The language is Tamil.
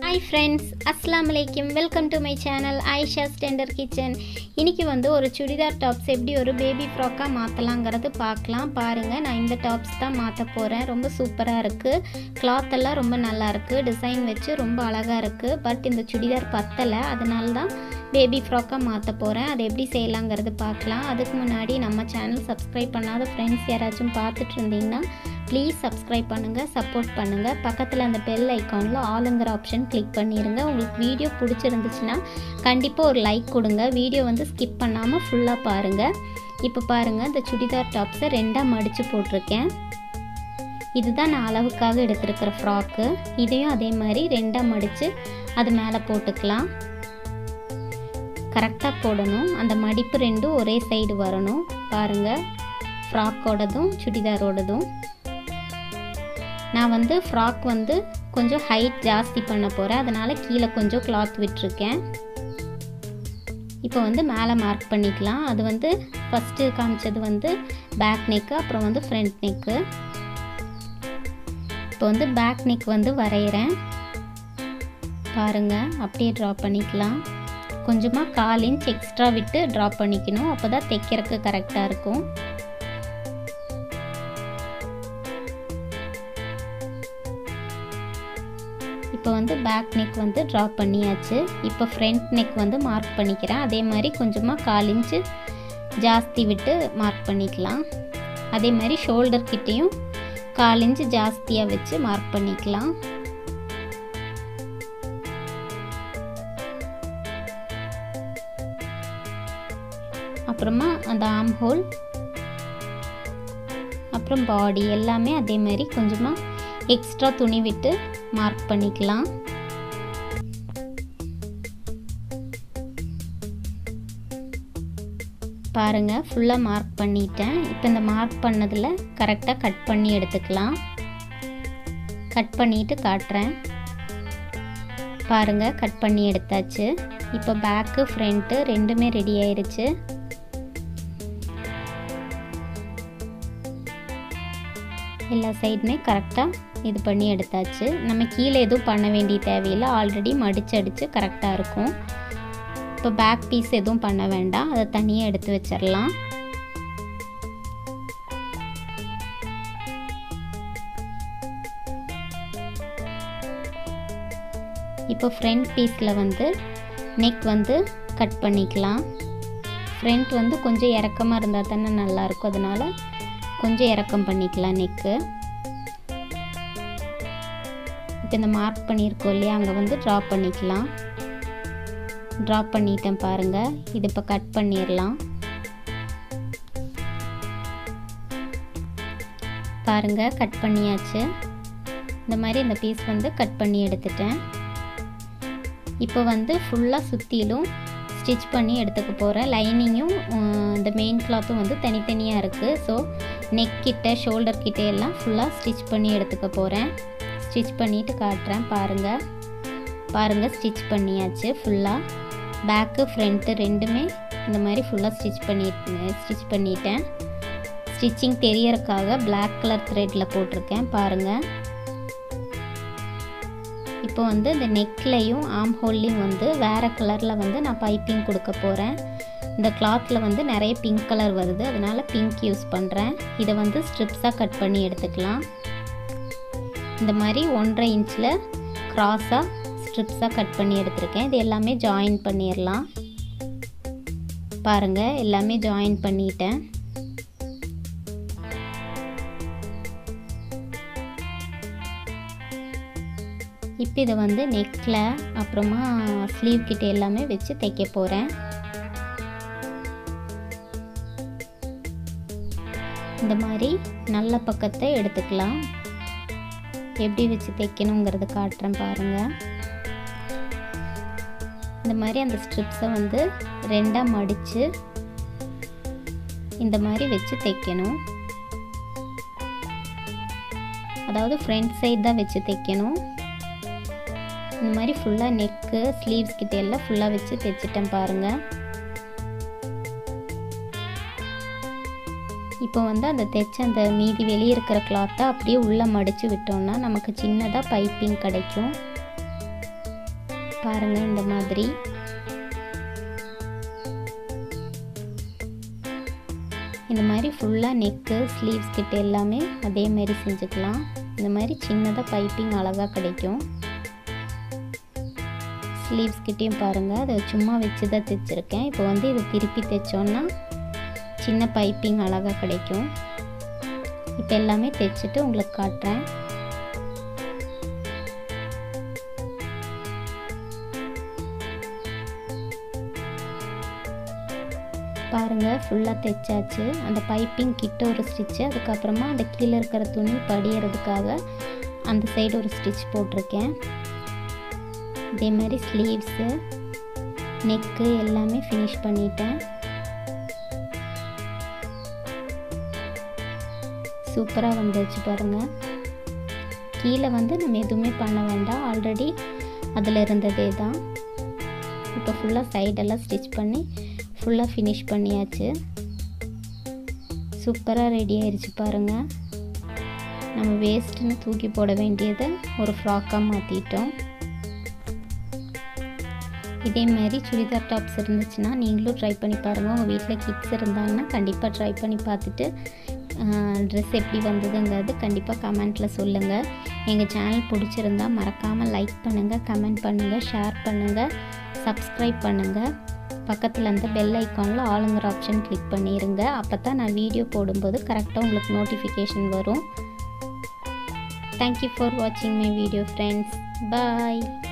ஹாய் ஃப்ரெண்ட்ஸ் அஸ்லாம் வலைக்கம் welcome to my channel Ayesha ஸ்டெண்டர் கிச்சன் இன்றைக்கி வந்து ஒரு சுடிதார் டாப்ஸ் எப்படி ஒரு பேபி ஃப்ராக்காக மாற்றலாங்கிறது பார்க்கலாம் பாருங்கள் நான் இந்த டாப்ஸ் தான் மாற்ற போகிறேன் ரொம்ப சூப்பராக இருக்குது கிளாத் எல்லாம் ரொம்ப நல்லா இருக்குது டிசைன் வச்சு ரொம்ப அழகாக இருக்குது பட் இந்த சுடிதார் பத்தலை அதனால தான் பேபி ஃப்ராக்காக மாற்ற போகிறேன் அது எப்படி செய்யலாங்கிறது பார்க்கலாம் அதுக்கு முன்னாடி நம்ம சேனல் சப்ஸ்கிரைப் பண்ணாத ஃப்ரெண்ட்ஸ் யாராச்சும் பார்த்துட்டு இருந்தீங்கன்னா ப்ளீஸ் சப்ஸ்கிரைப் பண்ணுங்கள் சப்போர்ட் பண்ணுங்கள் பக்கத்தில் அந்த பெல் ஐக்கானில் ஆளுங்கிற ஆப்ஷன் கிளிக் பண்ணிடுங்க உங்களுக்கு வீடியோ பிடிச்சிருந்துச்சுன்னா கண்டிப்பாக ஒரு லைக் கொடுங்க வீடியோ வந்து ஸ்கிப் பண்ணாமல் ஃபுல்லாக பாருங்கள் இப்போ பாருங்கள் இந்த சுடிதார் டாப்ஸை ரெண்டாக மடித்து போட்டிருக்கேன் இதுதான் நான் அளவுக்காக எடுத்திருக்கிற ஃப்ராக்கு இதையும் அதே மாதிரி ரெண்டாக மடித்து அது மேலே போட்டுக்கலாம் கரெக்டாக போடணும் அந்த மடிப்பு ரெண்டும் ஒரே சைடு வரணும் பாருங்கள் ஃப்ராக்கோடதும் சுடிதாரோடதும் நான் வந்து ஃப்ராக் வந்து கொஞ்சம் ஹைட் ஜாஸ்தி பண்ண போகிறேன் அதனால் கீழே கொஞ்சம் கிளாத் விட்டுருக்கேன் இப்போ வந்து மேலே மார்க் பண்ணிக்கலாம் அது வந்து ஃபஸ்ட்டு காமிச்சது வந்து பேக் நெக்கு அப்புறம் வந்து ஃப்ரண்ட் நெக்கு இப்போ வந்து பேக் நெக் வந்து வரைகிறேன் பாருங்கள் அப்படியே ட்ரா பண்ணிக்கலாம் கொஞ்சமாக கால் இன்ச் எக்ஸ்ட்ரா விட்டு ட்ரா பண்ணிக்கணும் அப்போ தான் தைக்கிறதுக்கு கரெக்டாக இருக்கும் இப்போ வந்து பேக் நெக் வந்து ட்ரா பண்ணியாச்சு இப்போ ஃப்ரண்ட் நெக் வந்து மார்க் பண்ணிக்கிறேன் அதே மாதிரி கொஞ்சமாக கால் இன்ச்சு ஜாஸ்தி விட்டு மார்க் பண்ணிக்கலாம் அதே மாதிரி ஷோல்டர் கிட்டேயும் கால் இன்ச்சு ஜாஸ்தியாக வச்சு மார்க் பண்ணிக்கலாம் அப்புறமா அந்த ஆம் ஹோல் அப்புறம் பாடி எல்லாமே அதே மாதிரி கொஞ்சமாக எக்ஸ்ட்ரா துணி விட்டு மார்க் பண்ணிக்கலாம் பாருங்கள் ஃபுல்லாக மார்க் பண்ணிட்டேன் இப்போ இந்த மார்க் பண்ணதில் கரெக்டாக கட் பண்ணி எடுத்துக்கலாம் கட் பண்ணிவிட்டு காட்டுறேன் பாருங்கள் கட் பண்ணி எடுத்தாச்சு இப்போ பேக்கு ஃப்ரண்ட்டு ரெண்டுமே ரெடி ஆயிடுச்சு எல்லா சைடுமே கரெக்டாக இது பண்ணி எடுத்தாச்சு நம்ம கீழே எதுவும் பண்ண வேண்டிய தேவையில்லை ஆல்ரெடி மடிச்சடிச்சு கரெக்டாக இருக்கும் இப்போ பேக் பீஸ் எதுவும் பண்ண வேண்டாம் அதை தனியாக எடுத்து வச்சிடலாம் இப்போ ஃப்ரண்ட் பீஸில் வந்து நெக் வந்து கட் பண்ணிக்கலாம் ஃப்ரண்ட் வந்து கொஞ்சம் இறக்கமாக இருந்தால் தானே நல்லாயிருக்கும் அதனால் கொஞ்சம் இறக்கம் பண்ணிக்கலாம் நெக்கு இப்போ இந்த மார்க் பண்ணியிருக்கோம் இல்லையா அங்கே வந்து ட்ரா பண்ணிக்கலாம் ட்ரா பண்ணிட்டேன் பாருங்கள் இது இப்போ கட் பண்ணிடலாம் பாருங்கள் கட் பண்ணியாச்சு இந்த மாதிரி இந்த பீஸ் வந்து கட் பண்ணி எடுத்துட்டேன் இப்போ வந்து ஃபுல்லாக சுற்றிலும் ஸ்டிச் பண்ணி எடுத்துக்க போகிறேன் லைனிங்கும் இந்த மெயின் கிளாத்தும் வந்து தனித்தனியாக இருக்குது ஸோ நெக் கிட்ட ஷோல்டர் கிட்ட எல்லாம் ஃபுல்லாக ஸ்டிச் பண்ணி எடுத்துக்க போகிறேன் ஸ்டிச் பண்ணிவிட்டு காட்டுறேன் பாருங்கள் பாருங்கள் ஸ்டிச் பண்ணியாச்சு ஃபுல்லாக பேக்கு ஃப்ரண்ட்டு ரெண்டுமே இந்த மாதிரி ஃபுல்லாக ஸ்டிச் பண்ணி ஸ்டிச் பண்ணிட்டேன் ஸ்டிச்சிங் தெரியறதுக்காக பிளாக் கலர் த்ரெட்டில் போட்டிருக்கேன் பாருங்கள் இப்போ வந்து இந்த நெக்லையும் ஆம் ஹோல்லையும் வந்து வேறு கலரில் வந்து நான் பைப்பிங் கொடுக்க போகிறேன் இந்த கிளாத்தில் வந்து நிறைய பிங்க் கலர் வருது அதனால் பிங்க் யூஸ் பண்ணுறேன் இதை வந்து ஸ்ட்ரிப்ஸாக கட் பண்ணி எடுத்துக்கலாம் இந்த மாதிரி ஒன்றரை இன்ச்சில் க்ராஸாக ஸ்ட்ரிப்ஸாக கட் பண்ணி எடுத்திருக்கேன் இது எல்லாமே ஜாயின் பண்ணிடலாம் பாருங்கள் எல்லாமே ஜாயின் பண்ணிட்டேன் இப்போ இதை வந்து நெக்கில் அப்புறமா ஸ்லீவ் கிட்ட எல்லாமே வச்சு தைக்க போகிறேன் இந்த மாதிரி நல்ல பக்கத்தை எடுத்துக்கலாம் எப்படி வச்சு தைக்கணுங்கிறது காட்டுறேன் பாருங்கள் இந்த மாதிரி அந்த ஸ்ட்ரிப்ஸை வந்து ரெண்டாக மடித்து இந்த மாதிரி வச்சு தைக்கணும் அதாவது ஃப்ரண்ட் சைடு தான் வச்சு தைக்கணும் இந்த மாதிரி ஃபுல்லாக நெக்கு ஸ்லீவ்ஸ் கிட்ட எல்லாம் ஃபுல்லாக வச்சு தைச்சிட்டேன் பாருங்கள் இப்போ வந்து அந்த தைச்ச அந்த மீதி வெளியே இருக்கிற கிளாத்தை அப்படியே உள்ளே மடித்து விட்டோம்னா நமக்கு சின்னதாக பைப்பிங் கிடைக்கும் பாருங்கள் இந்த மாதிரி இந்த மாதிரி ஃபுல்லாக நெக்கு ஸ்லீவ்ஸ் கிட்ட எல்லாமே அதே மாதிரி செஞ்சுக்கலாம் இந்த மாதிரி சின்னதாக பைப்பிங் அழகாக கிடைக்கும் ஸ்லீவ்ஸ் கிட்டேயும் பாருங்கள் அதை சும்மா வச்சு தான் தைச்சிருக்கேன் இப்போ வந்து இதை திருப்பி தைச்சோன்னா சின்ன பைப்பிங் அழகாக கிடைக்கும் இப்போ எல்லாமே தைச்சிட்டு உங்களுக்கு காட்டுறேன் பாருங்கள் ஃபுல்லாக தைச்சாச்சு அந்த பைப்பிங் கிட்ட ஒரு ஸ்டிச்சு அதுக்கப்புறமா அந்த கீழே இருக்கிற துணி படியறதுக்காக அந்த சைடு ஒரு ஸ்டிச் போட்டிருக்கேன் இதே மாதிரி ஸ்லீவ்ஸு நெக்கு எல்லாமே ஃபினிஷ் பண்ணிட்டேன் சூப்பராக வந்துச்சு பாருங்கள் கீழே வந்து நம்ம எதுவுமே பண்ண வேண்டாம் ஆல்ரெடி அதில் இருந்ததே தான் இப்போ ஃபுல்லாக சைடெல்லாம் ஸ்டிச் பண்ணி ஃபுல்லாக ஃபினிஷ் பண்ணியாச்சு சூப்பராக ரெடி ஆயிடுச்சு பாருங்கள் நம்ம வேஸ்ட்டுன்னு தூக்கி போட வேண்டியதை ஒரு ஃப்ராக்காக மாற்றிட்டோம் இதே மாதிரி சுடிதார் டாப்ஸ் இருந்துச்சுன்னா நீங்களும் ட்ரை பண்ணி பாருங்கள் உங்கள் வீட்டில் கிட்ஸ் இருந்தாங்கன்னா கண்டிப்பாக ட்ரை பண்ணி பார்த்துட்டு ட்ரெஸ் எப்படி வந்ததுங்கிறது கண்டிப்பாக கமெண்ட்டில் சொல்லுங்கள் எங்கள் சேனல் பிடிச்சிருந்தா மறக்காமல் லைக் பண்ணுங்கள் கமெண்ட் பண்ணுங்கள் ஷேர் பண்ணுங்கள் சப்ஸ்கிரைப் பண்ணுங்கள் பக்கத்தில் அந்த பெல் ஐக்கானில் ஆளுங்கிற ஆப்ஷன் கிளிக் பண்ணிடுங்க அப்போ தான் நான் வீடியோ போடும்போது கரெக்டாக உங்களுக்கு நோட்டிஃபிகேஷன் வரும் தேங்க்யூ ஃபார் வாட்சிங் மை வீடியோ ஃப்ரெண்ட்ஸ் பாய்